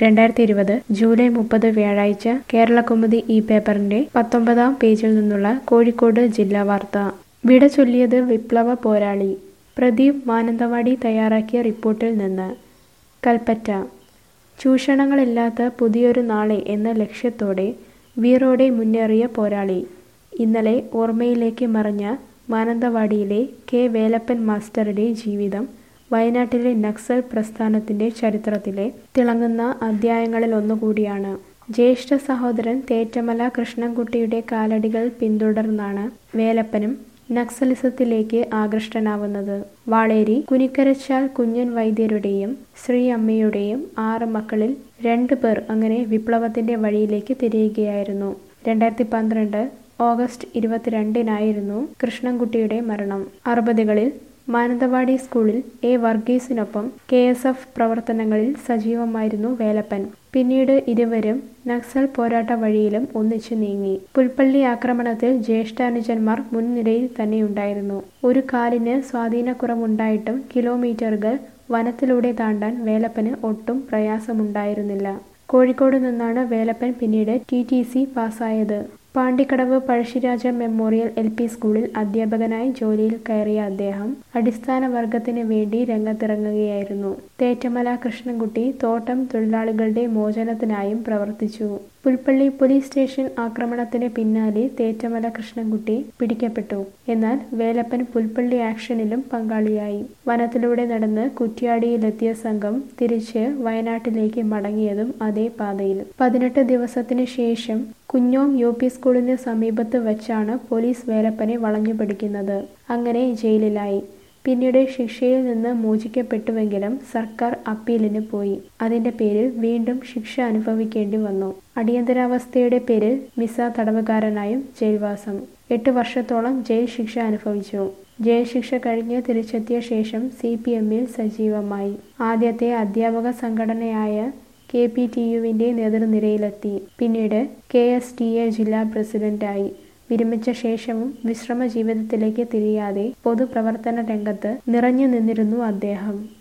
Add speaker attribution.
Speaker 1: രണ്ടായിരത്തി ഇരുപത് ജൂലൈ മുപ്പത് വ്യാഴാഴ്ച കേരളകൗമുദി ഈ പേപ്പറിന്റെ പത്തൊമ്പതാം പേജിൽ നിന്നുള്ള കോഴിക്കോട് ജില്ലാ വാർത്ത വിട ചൊല്ലിയത് വിപ്ലവ പോരാളി പ്രദീപ് മാനന്തവാടി തയ്യാറാക്കിയ റിപ്പോർട്ടിൽ നിന്ന് കൽപ്പറ്റ ചൂഷണങ്ങളില്ലാത്ത പുതിയൊരു നാളെ എന്ന ലക്ഷ്യത്തോടെ വീറോടെ മുന്നേറിയ പോരാളി ഇന്നലെ ഓർമ്മയിലേക്ക് മറഞ്ഞ മാനന്തവാടിയിലെ കെ വേലപ്പൻ മാസ്റ്ററുടെ ജീവിതം വയനാട്ടിലെ നക്സൽ പ്രസ്ഥാനത്തിന്റെ ചരിത്രത്തിലെ തിളങ്ങുന്ന അധ്യായങ്ങളിൽ ഒന്നുകൂടിയാണ് ജ്യേഷ്ഠ സഹോദരൻ തേറ്റമല കൃഷ്ണൻകുട്ടിയുടെ കാലടികൾ പിന്തുടർന്നാണ് വേലപ്പനും നക്സലിസത്തിലേക്ക് ആകൃഷ്ടനാവുന്നത് വാളേരി കുനിക്കരച്ചാൽ കുഞ്ഞൻ വൈദ്യരുടെയും ശ്രീ അമ്മയുടെയും ആറ് മക്കളിൽ രണ്ടു പേർ അങ്ങനെ വിപ്ലവത്തിന്റെ വഴിയിലേക്ക് തിരിയുകയായിരുന്നു രണ്ടായിരത്തി പന്ത്രണ്ട് ഓഗസ്റ്റ് ഇരുപത്തിരണ്ടിനായിരുന്നു കൃഷ്ണൻകുട്ടിയുടെ മരണം അറുപതുകളിൽ മാനന്തവാടി സ്കൂളിൽ എ വർഗീസിനൊപ്പം കെ എസ് എഫ് പ്രവർത്തനങ്ങളിൽ സജീവമായിരുന്നു വേലപ്പൻ പിന്നീട് ഇരുവരും നക്സൽ പോരാട്ട വഴിയിലും ഒന്നിച്ചു നീങ്ങി പുൽപ്പള്ളി ആക്രമണത്തിൽ ജ്യേഷ്ഠാനുജന്മാർ മുൻനിരയിൽ തന്നെയുണ്ടായിരുന്നു ഒരു കാലിന് സ്വാധീനക്കുറവുണ്ടായിട്ടും കിലോമീറ്ററുകൾ വനത്തിലൂടെ താണ്ടാൻ വേലപ്പന് ഒട്ടും പ്രയാസമുണ്ടായിരുന്നില്ല കോഴിക്കോട് നിന്നാണ് വേലപ്പൻ പിന്നീട് ടി ടി സി പാസ്സായത് Pandikkadavu Pazhassi Raja memorial L P സ്കൂളിൽ അധ്യാപകനായി ജോലിയിൽ കയറിയ അദ്ദേഹം അടിസ്ഥാന വർഗത്തിന് വേണ്ടി രംഗത്തിറങ്ങുകയായിരുന്നു തേറ്റമല കൃഷ്ണൻകുട്ടി തോട്ടം തൊഴിലാളികളുടെ മോചനത്തിനായും പ്രവർത്തിച്ചു പുൽപ്പള്ളി പോലീസ് സ്റ്റേഷൻ ആക്രമണത്തിന് പിന്നാലെ തേറ്റമല കൃഷ്ണൻകുട്ടി പിടിക്കപ്പെട്ടു എന്നാൽ വേലപ്പൻ പുൽപ്പള്ളി ആക്ഷനിലും പങ്കാളിയായി വനത്തിലൂടെ നടന്ന് കുറ്റ്യാടിയിലെത്തിയ സംഘം തിരിച്ച് വയനാട്ടിലേക്ക് മടങ്ങിയതും അതേ പാതയിൽ പതിനെട്ട് ദിവസത്തിന് ശേഷം കുഞ്ഞോം യു പി സ്കൂളിന് സമീപത്ത് വെച്ചാണ് പോലീസ് വേലപ്പനെ വളഞ്ഞു പിടിക്കുന്നത് അങ്ങനെ ജയിലിലായി പിന്നീട് ശിക്ഷയിൽ നിന്ന് മോചിക്കപ്പെട്ടുവെങ്കിലും സർക്കാർ അപ്പീലിന് പോയി അതിന്റെ പേരിൽ വീണ്ടും ശിക്ഷ അനുഭവിക്കേണ്ടി വന്നു അടിയന്തരാവസ്ഥയുടെ പേരിൽ മിസ തടവുകാരനായും ജയിൽവാസം എട്ട് വർഷത്തോളം ജയിൽ ശിക്ഷ അനുഭവിച്ചു ജയിൽ ശിക്ഷ കഴിഞ്ഞ് തിരിച്ചെത്തിയ ശേഷം സി പി എമ്മിൽ സജീവമായി ആദ്യത്തെ അധ്യാപക സംഘടനയായ കെ പി ടി യുവിന്റെ നേതൃനിരയിലെത്തി പിന്നീട് കെ എസ് ടി എ ജില്ലാ പ്രസിഡന്റായി വിരമിച്ച ശേഷവും വിശ്രമ ജീവിതത്തിലേക്ക് തിരിയാതെ പൊതുപ്രവർത്തന രംഗത്ത് നിറഞ്ഞു നിന്നിരുന്നു അദ്ദേഹം